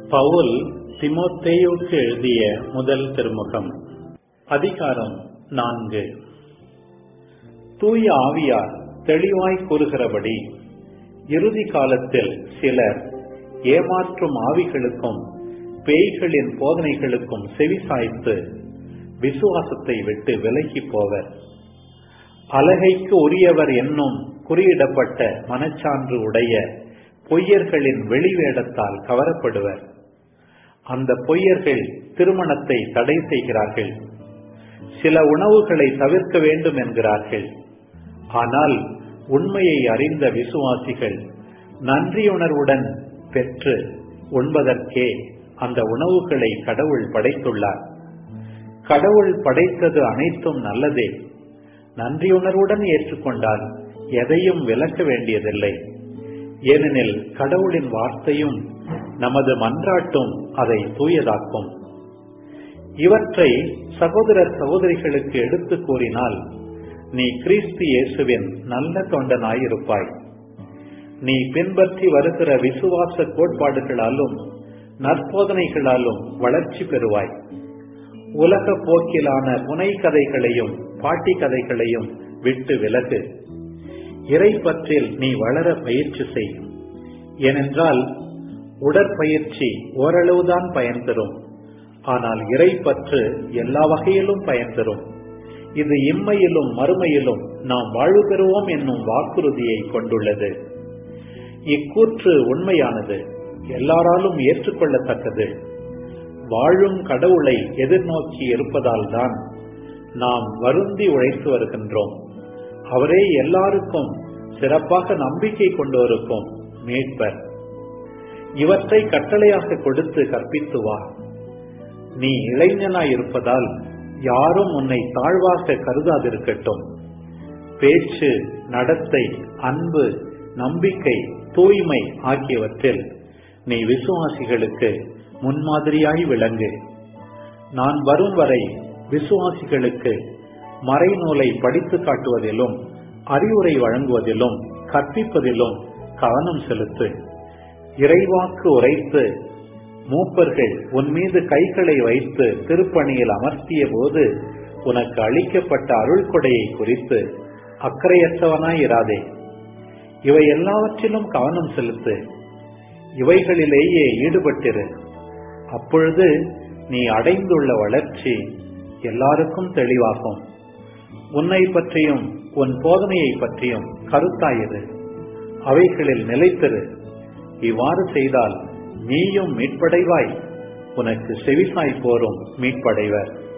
பவுல் திமோத்தேயுக்கு எழுதிய முதல் திருமுகம் அதிகாரம் நான்கு தூய ஆவியார் தெளிவாய் கூறுகிறபடி இறுதி காலத்தில் சிலர் ஏமாற்றும் ஆவிகளுக்கும் பேய்களின் போதனைகளுக்கும் செவிசாய்த்து விசுவாசத்தை விட்டு விலகி போவர் அலகைக்கு உரியவர் என்னும் குறியிடப்பட்ட மனச்சான்று உடைய பொய்யர்களின் வெளிவேடத்தால் கவரப்படுவர் அந்த பொய்யர்கள் திருமணத்தை தடை செய்கிறார்கள் சில உணவுகளை தவிர்க்க வேண்டும் என்கிறார்கள் ஆனால் உண்மையை அறிந்த விசுவாசிகள் நன்றியுணர்வுடன் பெற்று உண்பதற்கே அந்த உணவுகளை கடவுள் படைத்துள்ளார் கடவுள் படைத்தது அனைத்தும் நல்லதே நன்றியுணர்வுடன் ஏற்றுக்கொண்டால் எதையும் விலக்க வேண்டியதில்லை ஏனெனில் கடவுளின் வார்த்தையும் நமது மன்றாட்டும் அதை தூயதாக்கும் இவற்றை சகோதரர் சகோதரிகளுக்கு எடுத்து கூறினால் நீ கிறிஸ்து இயேசுவின் நல்ல தொண்டனாயிருப்பாய் நீ பின்பற்றி வருகிற விசுவாச கோட்பாடுகளாலும் நற்போதனைகளாலும் வளர்ச்சி பெறுவாய் உலக போக்கிலான புனை கதைகளையும் பாட்டி கதைகளையும் விட்டு விலகு இறை பற்றில் நீ வளர பயிற்சி செய் ஏனென்றால் உடற்பயிற்சி ஓரளவுதான் பயன் தரும் ஆனால் இறை பற்று எல்லா வகையிலும் பயன் தரும் இது இம்மையிலும் மறுமையிலும் நாம் வாழ்வு பெறுவோம் என்னும் வாக்குறுதியை கொண்டுள்ளது இக்கூற்று உண்மையானது எல்லாராலும் ஏற்றுக்கொள்ளத்தக்கது வாழும் கடவுளை எதிர்நோக்கி இருப்பதால் தான் நாம் வருந்தி உழைத்து வருகின்றோம் அவரே எல்லாருக்கும் சிறப்பாக நம்பிக்கை கொண்டோருக்கும் மீட்பர் இவற்றை கட்டளையாக கொடுத்து கற்பித்து வா நீ இளைஞனாய் இருப்பதால் யாரும் உன்னை தாழ்வாக கருதாதிருக்கட்டும் பேச்சு நடத்தை அன்பு நம்பிக்கை தூய்மை ஆகியவற்றில் நீ விசுவாசிகளுக்கு முன்மாதிரியாய் விளங்கு நான் வரும் வரை விசுவாசிகளுக்கு மறைநூலை படித்து காட்டுவதிலும் அறிவுரை வழங்குவதிலும் கற்பிப்பதிலும் கவனம் செலுத்து இறைவாக்கு உரைத்து மூப்பர்கள் உன் மீது கைகளை வைத்து திருப்பணியில் அமர்த்திய போது உனக்கு அளிக்கப்பட்ட அருள் கொடையை குறித்து அக்கறையற்றவனாயிராதே இவை எல்லாவற்றிலும் கவனம் செலுத்து இவைகளிலேயே ஈடுபட்டிரு அப்பொழுது நீ அடைந்துள்ள வளர்ச்சி எல்லாருக்கும் தெளிவாகும் உன்னை பற்றியும் உன் போதனையை பற்றியும் கருத்தாயிரு அவைகளில் நிலைத்திரு இவ்வாறு செய்தால் நீயும் மீட்படைவாய் உனக்கு செவிசாய் போரும் மீட்படைவர்